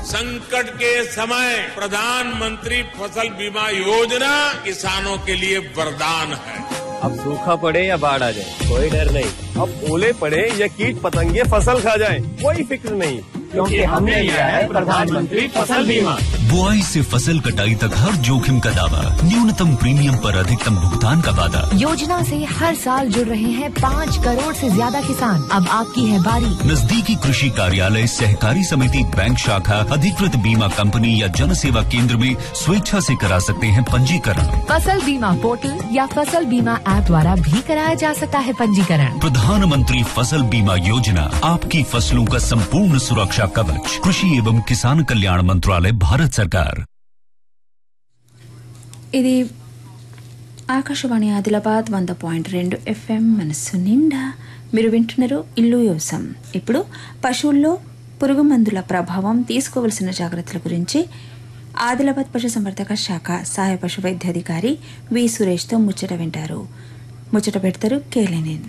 संकट के समय प्रधानमंत्री फसल बीमा योजना किसानों के लिए वरदान है अब सूखा पड़े या बाढ़ आ जाए कोई डर नहीं अब ओले पड़े या कीट पतंगे फसल खा जाए कोई फिक्र नहीं क्योंकि हमने लिया है प्रधानमंत्री फसल बीमा बुआई से फसल कटाई तक हर जोखिम का दावा न्यूनतम प्रीमियम पर अधिकतम भुगतान का वादा योजना से हर साल जुड़ रहे हैं पाँच करोड़ से ज्यादा किसान अब आपकी है बारी नजदीकी कृषि कार्यालय सहकारी समिति बैंक शाखा अधिकृत बीमा कंपनी या जन सेवा केंद्र में स्वेच्छा से करा सकते हैं पंजीकरण फसल बीमा पोर्टल या फसल बीमा ऐप द्वारा भी कराया जा सकता है पंजीकरण प्रधानमंत्री फसल बीमा योजना आपकी फसलों का संपूर्ण सुरक्षा कवच कृषि एवं किसान कल्याण मंत्रालय भारत सरकार ఇది ఆకాశవాణి ఆదిలాబాద్ వంద పాయింట్ రెండు ఎఫ్ఎం మనస్సు నిండా మీరు వింటున్నారు ఇల్లు వ్యవసాయం ఇప్పుడు పశువుల్లో పురుగు మందుల ప్రభావం తీసుకోవలసిన జాగ్రత్తల గురించి ఆదిలాబాద్ పశు సంవర్ధక శాఖ సహాయ పశు వైద్యాధికారి వి సురేష్తో ముచ్చట వింటారు ముచ్చట పెడతారు కేలేనేన్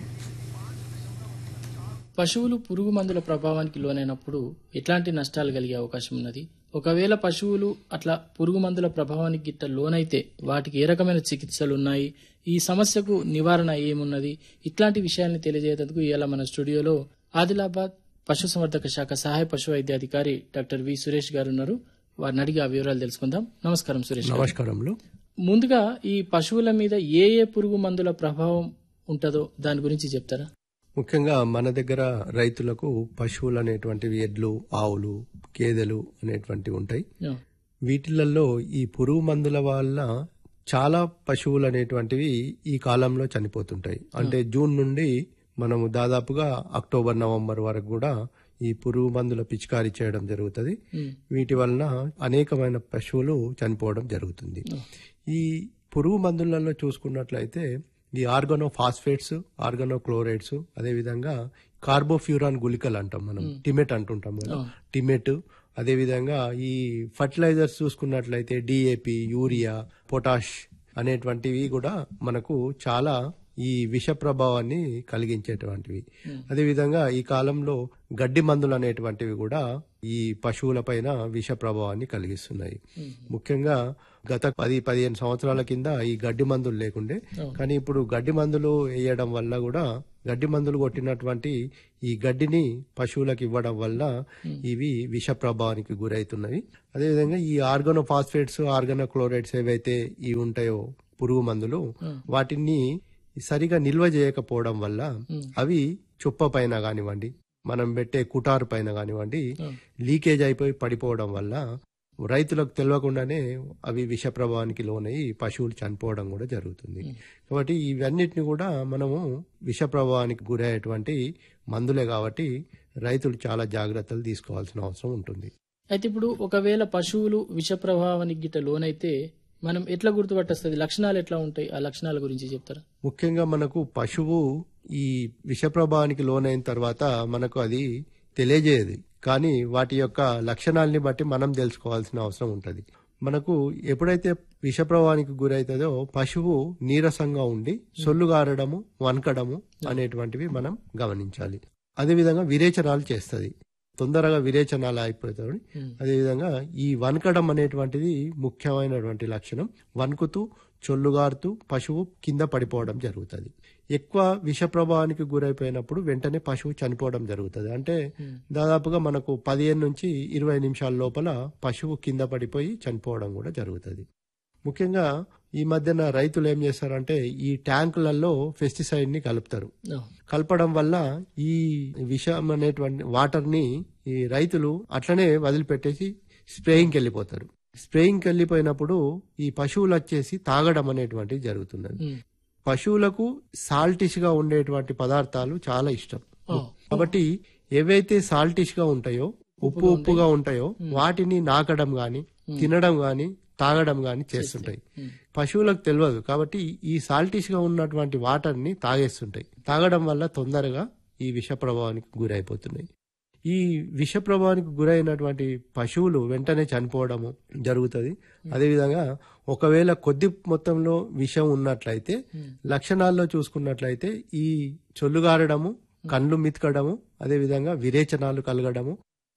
పశువులు పురుగు మందుల ప్రభావానికి లోనైనప్పుడు ఎట్లాంటి నష్టాలు కలిగే అవకాశం ఉన్నది ఒకవేళ పశువులు అట్లా పురుగు మందుల ప్రభావానికి గిట్ట లోనైతే వాటికి ఏ రకమైన చికిత్సలు ఉన్నాయి ఈ సమస్యకు నివారణ ఏమున్నది ఇట్లాంటి విషయాల్ని తెలియజేసేందుకు ఇవాళ మన స్టూడియోలో ఆదిలాబాద్ పశు సంవర్ధక శాఖ సహాయ పశు వైద్యాధికారి డాక్టర్ వి సురేష్ గారు ఉన్నారు వారిని అడిగి ఆ వివరాలు తెలుసుకుందాం నమస్కారం సురేష్ గారు. నమస్కారములు ముందుగా ఈ పశువుల మీద ఏ ఏ పురుగు మందుల ప్రభావం ఉంటుందో దాని గురించి చెప్తారా ముఖ్యంగా మన దగ్గర రైతులకు పశువులు అనేటువంటివి ఎడ్లు ఆవులు గేదెలు అనేటువంటివి ఉంటాయి యా. వీటిలలో ఈ పురుగు మందుల వల్ల చాలా పశువులు అనేటువంటివి ఈ కాలంలో చనిపోతుంటాయి అంటే జూన్ నుండి మనము దాదాపుగా అక్టోబర్ నవంబర్ వరకు కూడా ఈ పురుగు మందుల పిచికారీ చేయడం జరుగుతుంది వీటి వలన అనేకమైన పశువులు చనిపోవడం జరుగుతుంది ఈ పురుగు మందులలో చూసుకున్నట్లయితే ఈ ఆర్గనో ఫాస్ఫేట్స్ ఆర్గనో క్లోరైడ్స్ అదేవిధంగా కార్బోఫ్యూరాన్ గుళికలు అంటాం మనం టిమెట్ అంటుంటాం కదా టిమెట్ అదేవిధంగా ఈ ఫర్టిలైజర్స్ చూసుకున్నట్లయితే డిఏపి యూరియా పొటాష్ అనేటువంటివి కూడా మనకు చాలా ఈ విష ప్రభావాన్ని కలిగించేటువంటివి అదేవిధంగా ఈ కాలంలో గడ్డి మందులు అనేటువంటివి కూడా ఈ పశువుల పైన విష ప్రభావాన్ని కలిగిస్తున్నాయి ముఖ్యంగా గత పది పదిహేను సంవత్సరాల కింద ఈ గడ్డి మందులు లేకుండే కానీ ఇప్పుడు గడ్డి మందులు వేయడం వల్ల కూడా గడ్డి మందులు కొట్టినటువంటి ఈ గడ్డిని పశువులకు ఇవ్వడం వల్ల ఇవి విష ప్రభావానికి గురవుతున్నవి అదేవిధంగా ఈ ఆర్గనో ఫాస్ఫేట్స్ ఆర్గనో క్లోరైడ్స్ ఏవైతే ఇవి ఉంటాయో పురుగు మందులు వాటిని సరిగా నిల్వ చేయకపోవడం వల్ల అవి చుప్ప పైన కానివ్వండి మనం పెట్టే కుటారు పైన కానివ్వండి లీకేజ్ అయిపోయి పడిపోవడం వల్ల రైతులకు తెలియకుండానే అవి విష ప్రభావానికి లోనై పశువులు చనిపోవడం కూడా జరుగుతుంది కాబట్టి ఇవన్నిటిని కూడా మనము విష ప్రభావానికి గురయ్యేటువంటి మందులే కాబట్టి రైతులు చాలా జాగ్రత్తలు తీసుకోవాల్సిన అవసరం ఉంటుంది అయితే ఇప్పుడు ఒకవేళ పశువులు విష ప్రభావానికి గిట్ట లోనైతే మనం ఎట్లా గుర్తుపట్టేస్తుంది లక్షణాలు ఎట్లా ఉంటాయి ఆ లక్షణాల గురించి చెప్తారా ముఖ్యంగా మనకు పశువు ఈ విష ప్రభావానికి లోనైన తర్వాత మనకు అది తెలియజేయదు కానీ వాటి యొక్క లక్షణాలని బట్టి మనం తెలుసుకోవాల్సిన అవసరం ఉంటుంది మనకు ఎప్పుడైతే విష ప్రభావానికి గురవుతుందో పశువు నీరసంగా ఉండి సొల్లు గారడము వనకడము అనేటువంటివి మనం గమనించాలి అదేవిధంగా విరేచనాలు చేస్తుంది తొందరగా విరేచనాలు అయిపోతాయి అదేవిధంగా ఈ వనకడం అనేటువంటిది ముఖ్యమైనటువంటి లక్షణం వణుకుతూ చొల్లుగారుతూ పశువు కింద పడిపోవడం జరుగుతుంది ఎక్కువ విష ప్రభావానికి గురైపోయినప్పుడు వెంటనే పశువు చనిపోవడం జరుగుతుంది అంటే దాదాపుగా మనకు పదిహేను నుంచి ఇరవై నిమిషాల లోపల పశువు కింద పడిపోయి చనిపోవడం కూడా జరుగుతుంది ముఖ్యంగా ఈ మధ్యన రైతులు ఏం చేస్తారంటే ఈ ట్యాంకులలో పెస్టిసైడ్ ని కలుపుతారు కలపడం వల్ల ఈ విషం అనేటువంటి వాటర్ ని ఈ రైతులు అట్లనే వదిలిపెట్టేసి స్ప్రేయింగ్కి వెళ్ళిపోతారు స్ప్రేయింగ్కి వెళ్ళిపోయినప్పుడు ఈ పశువులు వచ్చేసి తాగడం అనేటువంటిది జరుగుతున్నది పశువులకు సాల్టిష్ గా ఉండేటువంటి పదార్థాలు చాలా ఇష్టం కాబట్టి ఏవైతే సాల్టిష్ గా ఉంటాయో ఉప్పు ఉప్పుగా ఉంటాయో వాటిని నాకడం గాని తినడం గాని తాగడం గాని చేస్తుంటాయి పశువులకు తెలియదు కాబట్టి ఈ సాల్టిష్ గా ఉన్నటువంటి వాటర్ ని తాగేస్తుంటాయి తాగడం వల్ల తొందరగా ఈ విష ప్రభావానికి గురైపోతున్నాయి ఈ విష ప్రభావానికి గురైనటువంటి పశువులు వెంటనే చనిపోవడము జరుగుతుంది అదేవిధంగా ఒకవేళ కొద్ది మొత్తంలో విషం ఉన్నట్లయితే లక్షణాల్లో చూసుకున్నట్లయితే ఈ చొల్లుగారడము కండ్లు మితకడము అదేవిధంగా విరేచనాలు కలగడము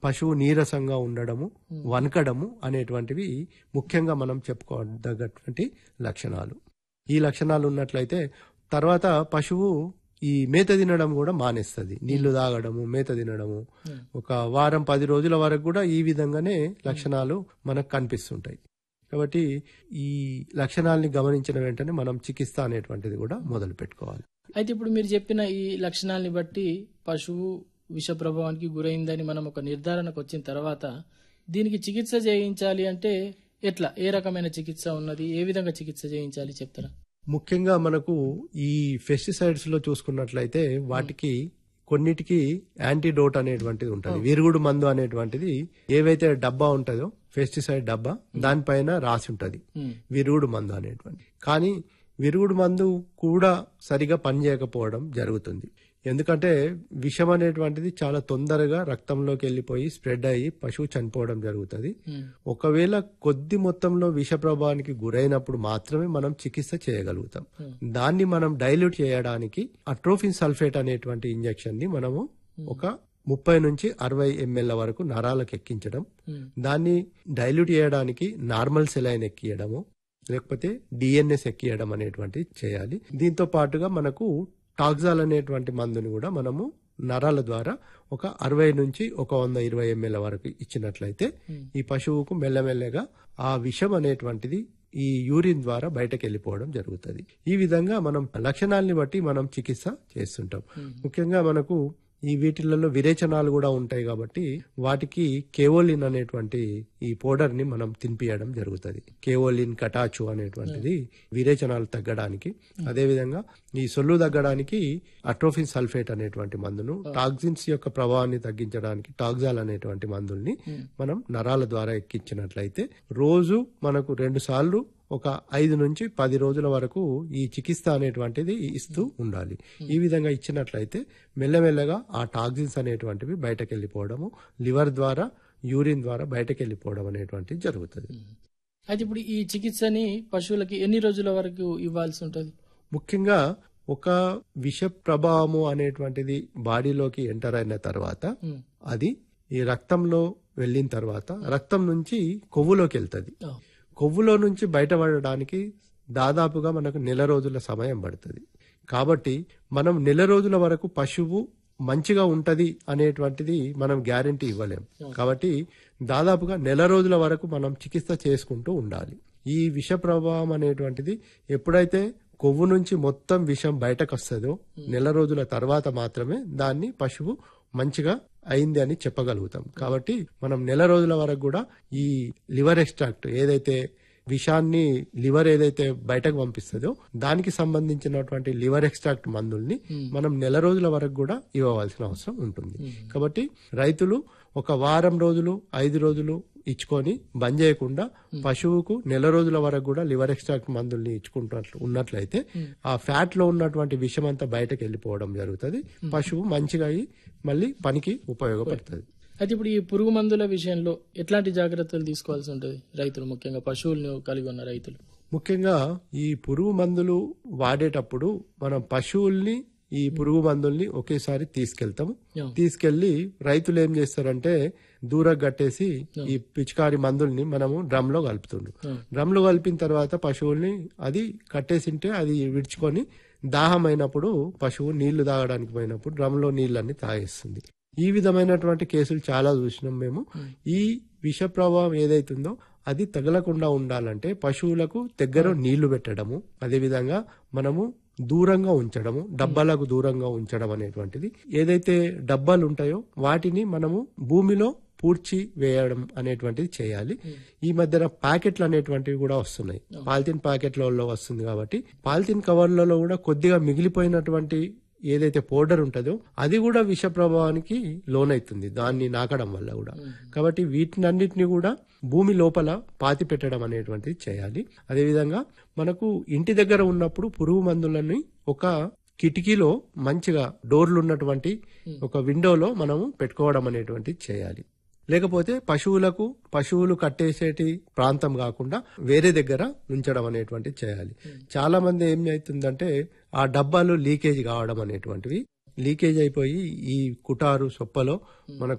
పశువు నీరసంగా ఉండడము వనకడము అనేటువంటివి ముఖ్యంగా మనం చెప్పుకోదగ్గటువంటి లక్షణాలు ఈ లక్షణాలు ఉన్నట్లయితే తర్వాత పశువు ఈ మేత తినడం కూడా మానేస్తుంది నీళ్లు తాగడము మేత తినడము ఒక వారం పది రోజుల వరకు కూడా ఈ విధంగానే లక్షణాలు మనకు కనిపిస్తుంటాయి కాబట్టి ఈ లక్షణాలని గమనించిన వెంటనే మనం చికిత్స అనేటువంటిది కూడా మొదలు పెట్టుకోవాలి అయితే ఇప్పుడు మీరు చెప్పిన ఈ లక్షణాలని బట్టి పశువు విష ప్రభావానికి గురైందని మనం ఒక నిర్ధారణకు వచ్చిన తర్వాత దీనికి చికిత్స చేయించాలి అంటే ఎట్లా ఏ రకమైన చికిత్స ఉన్నది ఏ విధంగా చికిత్స చేయించాలి చెప్తారా ముఖ్యంగా మనకు ఈ పెస్టిసైడ్స్ లో చూసుకున్నట్లయితే వాటికి కొన్నిటికి యాంటీడోట్ అనేటువంటిది ఉంటుంది విరుగుడు మందు అనేటువంటిది ఏవైతే డబ్బా ఉంటుందో పెస్టిసైడ్ డబ్బా దానిపైన రాసి ఉంటది విరుగుడు మందు అనేటువంటి కానీ విరుగుడు మందు కూడా సరిగా పనిచేయకపోవడం జరుగుతుంది ఎందుకంటే విషం అనేటువంటిది చాలా తొందరగా రక్తంలోకి వెళ్ళిపోయి స్ప్రెడ్ అయ్యి పశువు చనిపోవడం జరుగుతుంది ఒకవేళ కొద్ది మొత్తంలో విష ప్రభావానికి గురైనప్పుడు మాత్రమే మనం చికిత్స చేయగలుగుతాం దాన్ని మనం డైల్యూట్ చేయడానికి అట్రోఫిన్ సల్ఫేట్ అనేటువంటి ఇంజెక్షన్ ని మనము ఒక ముప్పై నుంచి అరవై ఎంఎల్ వరకు నరాలకు ఎక్కించడం దాన్ని డైల్యూట్ చేయడానికి నార్మల్ సెలైన్ ఎక్కియడము లేకపోతే డిఎన్ఎస్ ఎక్కియడం అనేటువంటిది చేయాలి దీంతో పాటుగా మనకు టాక్సాల్ అనేటువంటి మందుని కూడా మనము నరాల ద్వారా ఒక అరవై నుంచి ఒక వంద ఇరవై ఎంఎల్ వరకు ఇచ్చినట్లయితే ఈ పశువుకు మెల్లమెల్లగా ఆ విషం అనేటువంటిది ఈ యూరిన్ ద్వారా బయటకు వెళ్ళిపోవడం జరుగుతుంది ఈ విధంగా మనం లక్షణాలని బట్టి మనం చికిత్స చేస్తుంటాం ముఖ్యంగా మనకు ఈ వీటిలలో విరేచనాలు కూడా ఉంటాయి కాబట్టి వాటికి కేవోలిన్ అనేటువంటి ఈ పౌడర్ ని మనం తినిపియడం జరుగుతుంది కేవోలిన్ కటాచు అనేటువంటిది విరేచనాలు తగ్గడానికి అదే విధంగా ఈ సొల్లు తగ్గడానికి అట్రోఫిన్ సల్ఫేట్ అనేటువంటి మందును టాక్సిన్స్ యొక్క ప్రభావాన్ని తగ్గించడానికి టాక్సాల్ అనేటువంటి మందుల్ని మనం నరాల ద్వారా ఎక్కించినట్లయితే రోజు మనకు రెండు సార్లు ఒక ఐదు నుంచి పది రోజుల వరకు ఈ చికిత్స అనేటువంటిది ఇస్తూ ఉండాలి ఈ విధంగా ఇచ్చినట్లయితే మెల్లమెల్లగా ఆ టాక్సిన్స్ అనేటువంటివి బయటకు వెళ్ళిపోవడము లివర్ ద్వారా యూరిన్ ద్వారా బయటకు వెళ్ళిపోవడం అనేటువంటిది జరుగుతుంది అయితే ఇప్పుడు ఈ చికిత్సని పశువులకి ఎన్ని రోజుల వరకు ఇవ్వాల్సి ఉంటుంది ముఖ్యంగా ఒక విష ప్రభావము అనేటువంటిది బాడీలోకి ఎంటర్ అయిన తర్వాత అది ఈ రక్తంలో వెళ్ళిన తర్వాత రక్తం నుంచి కొవ్వులోకి వెళ్తుంది కొవ్వులో నుంచి బయటపడడానికి దాదాపుగా మనకు నెల రోజుల సమయం పడుతుంది కాబట్టి మనం నెల రోజుల వరకు పశువు మంచిగా ఉంటది అనేటువంటిది మనం గ్యారంటీ ఇవ్వలేం కాబట్టి దాదాపుగా నెల రోజుల వరకు మనం చికిత్స చేసుకుంటూ ఉండాలి ఈ విష ప్రభావం అనేటువంటిది ఎప్పుడైతే కొవ్వు నుంచి మొత్తం విషం బయటకు వస్తుందో నెల రోజుల తర్వాత మాత్రమే దాన్ని పశువు మంచిగా అయింది అని చెప్పగలుగుతాం కాబట్టి మనం నెల రోజుల వరకు కూడా ఈ లివర్ ఎక్స్ట్రాక్ట్ ఏదైతే విషాన్ని లివర్ ఏదైతే బయటకు పంపిస్తుందో దానికి సంబంధించినటువంటి లివర్ ఎక్స్ట్రాక్ట్ మందుల్ని మనం నెల రోజుల వరకు కూడా ఇవ్వవలసిన అవసరం ఉంటుంది కాబట్టి రైతులు ఒక వారం రోజులు ఐదు రోజులు ఇచ్చుకొని బంద్ చేయకుండా పశువుకు నెల రోజుల వరకు కూడా లివర్ ఎక్స్ట్రాక్ట్ మందుల్ని ఇచ్చుకుంటున్నట్లు ఉన్నట్లయితే ఆ ఫ్యాట్ లో ఉన్నటువంటి విషం అంతా బయటకు వెళ్ళిపోవడం జరుగుతుంది పశువు మంచిగా అయి మళ్ళీ పనికి ఉపయోగపడుతుంది అయితే ఇప్పుడు ఈ పురుగు మందుల విషయంలో ఎట్లాంటి జాగ్రత్తలు తీసుకోవాల్సి ఉంటుంది రైతులు ముఖ్యంగా పశువులను కలిగి ఉన్న రైతులు ముఖ్యంగా ఈ పురుగు మందులు వాడేటప్పుడు మనం పశువుల్ని ఈ పురుగు మందుల్ని ఒకేసారి తీసుకెళ్తాము తీసుకెళ్లి రైతులు ఏం చేస్తారంటే దూరం కట్టేసి ఈ పిచికారి మందుల్ని మనము డ్రమ్ లో కలుపుతుండ్రు డ్రమ్ లో కలిపిన తర్వాత పశువుల్ని అది కట్టేసింటే అది విడుచుకొని దాహం అయినప్పుడు పశువు నీళ్లు తాగడానికి పోయినప్పుడు డ్రమ్ లో నీళ్ళన్ని తాగేస్తుంది ఈ విధమైనటువంటి కేసులు చాలా చూసినాం మేము ఈ విష ప్రభావం ఏదైతుందో అది తగలకుండా ఉండాలంటే పశువులకు దగ్గర నీళ్లు పెట్టడము అదేవిధంగా మనము దూరంగా ఉంచడము డబ్బాలకు దూరంగా ఉంచడం అనేటువంటిది ఏదైతే డబ్బాలు ఉంటాయో వాటిని మనము భూమిలో పూడ్చి వేయడం అనేటువంటిది చేయాలి ఈ మధ్యన ప్యాకెట్లు అనేటువంటివి కూడా వస్తున్నాయి పాలిథిన్ ప్యాకెట్లలో వస్తుంది కాబట్టి పాలిథిన్ కవర్లలో కూడా కొద్దిగా మిగిలిపోయినటువంటి ఏదైతే పౌడర్ ఉంటుందో అది కూడా విష ప్రభావానికి లోనవుతుంది దాన్ని నాకడం వల్ల కూడా కాబట్టి వీటినన్నిటిని కూడా భూమి లోపల పాతి పెట్టడం అనేటువంటిది చేయాలి అదేవిధంగా మనకు ఇంటి దగ్గర ఉన్నప్పుడు పురుగు మందులని ఒక కిటికీలో మంచిగా డోర్లు ఉన్నటువంటి ఒక విండోలో మనము పెట్టుకోవడం అనేటువంటిది చేయాలి లేకపోతే పశువులకు పశువులు కట్టేసేటి ప్రాంతం కాకుండా వేరే దగ్గర ఉంచడం అనేటువంటిది చేయాలి చాలా మంది ఏం అవుతుందంటే ఆ డబ్బాలు లీకేజ్ కావడం అనేటువంటివి లీకేజ్ అయిపోయి ఈ కుటారు సొప్పలో మనకు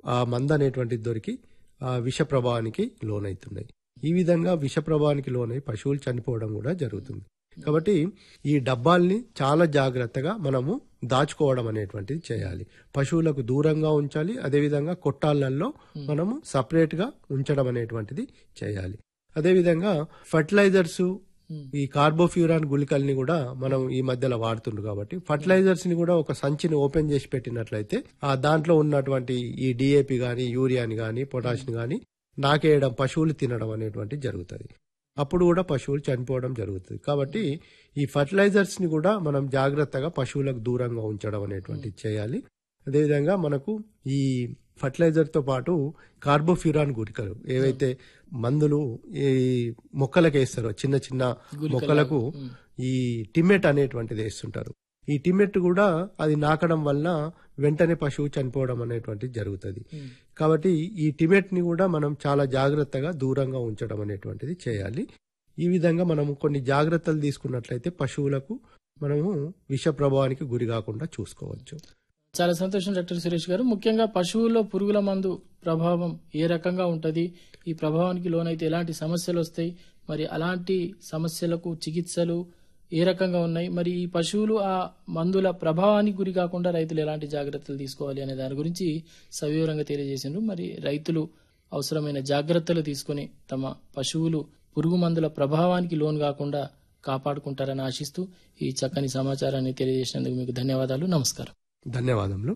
ఆ మందు అనేటువంటిది దొరికి ఆ విష ప్రభావానికి లోనవుతున్నాయి ఈ విధంగా విష ప్రభావానికి లోనై పశువులు చనిపోవడం కూడా జరుగుతుంది కాబట్టి ఈ డబ్బాల్ని చాలా జాగ్రత్తగా మనము దాచుకోవడం అనేటువంటిది చేయాలి పశువులకు దూరంగా ఉంచాలి అదేవిధంగా కొట్టాళ్ళల్లో మనము సపరేట్ గా ఉంచడం అనేటువంటిది చేయాలి అదేవిధంగా ఫర్టిలైజర్స్ ఈ కార్బోఫ్యూరాన్ గుళికల్ని కూడా మనం ఈ మధ్యలో వాడుతుండ్రు కాబట్టి ఫర్టిలైజర్స్ ని కూడా ఒక సంచిని ఓపెన్ చేసి పెట్టినట్లయితే ఆ దాంట్లో ఉన్నటువంటి ఈ డిఏపి గాని యూరియాని గాని పొటాషియం గాని నాకేయడం పశువులు తినడం అనేటువంటి జరుగుతుంది అప్పుడు కూడా పశువులు చనిపోవడం జరుగుతుంది కాబట్టి ఈ ఫర్టిలైజర్స్ ని కూడా మనం జాగ్రత్తగా పశువులకు దూరంగా ఉంచడం అనేటువంటిది చేయాలి అదేవిధంగా మనకు ఈ ఫర్టిలైజర్ తో పాటు కార్బోఫ్యూరాన్ గుళికలు ఏవైతే మందులు ఈ మొక్కలకు వేస్తారో చిన్న చిన్న మొక్కలకు ఈ టిమెట్ అనేటువంటిది వేస్తుంటారు ఈ టిమెట్ కూడా అది నాకడం వల్ల వెంటనే పశువు చనిపోవడం అనేటువంటిది జరుగుతుంది కాబట్టి ఈ టిమెట్ ని కూడా మనం చాలా జాగ్రత్తగా దూరంగా ఉంచడం అనేటువంటిది చేయాలి ఈ విధంగా మనం కొన్ని జాగ్రత్తలు తీసుకున్నట్లయితే పశువులకు మనము విష ప్రభావానికి గురి కాకుండా చూసుకోవచ్చు చాలా సంతోషం డాక్టర్ సురేష్ గారు ముఖ్యంగా పశువుల్లో పురుగుల మందు ప్రభావం ఏ రకంగా ఉంటది ఈ ప్రభావానికి లోనైతే ఎలాంటి సమస్యలు వస్తాయి మరి అలాంటి సమస్యలకు చికిత్సలు ఏ రకంగా ఉన్నాయి మరి ఈ పశువులు ఆ మందుల ప్రభావానికి గురి కాకుండా రైతులు ఎలాంటి జాగ్రత్తలు తీసుకోవాలి అనే దాని గురించి సవివరంగా తెలియజేసిండ్రు మరి రైతులు అవసరమైన జాగ్రత్తలు తీసుకొని తమ పశువులు పురుగు మందుల ప్రభావానికి లోన్ కాకుండా కాపాడుకుంటారని ఆశిస్తూ ఈ చక్కని సమాచారాన్ని తెలియజేసినందుకు మీకు ధన్యవాదాలు నమస్కారం ధన్యవాదములు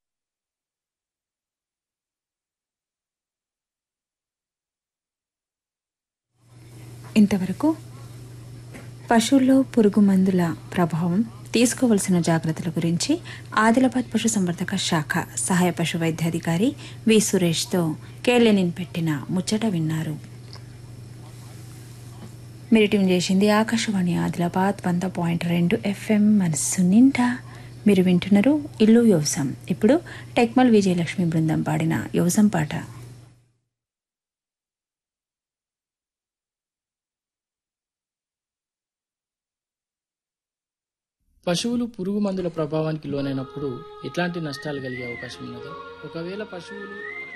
ఇంతవరకు పశువుల్లో పురుగు మందుల ప్రభావం తీసుకోవలసిన జాగ్రత్తల గురించి ఆదిలాబాద్ పశుసంవర్ధక శాఖ సహాయ పశు వైద్యాధికారి వి సురేష్తో కేలెనిన్ పెట్టిన ముచ్చట విన్నారు మీరు ట్యూన్ చేసింది ఆకాశవాణి ఆదిలాబాద్ వంద పాయింట్ రెండు ఎఫ్ఎం మనస్సు నిండా మీరు వింటున్నారు ఇల్లు యోసం ఇప్పుడు టెక్మల్ విజయలక్ష్మి బృందం పాడిన యోసం పాట పశువులు పురుగు మందుల ప్రభావానికి లోనైనప్పుడు ఎట్లాంటి నష్టాలు కలిగే అవకాశం ఉన్నది ఒకవేళ పశువులు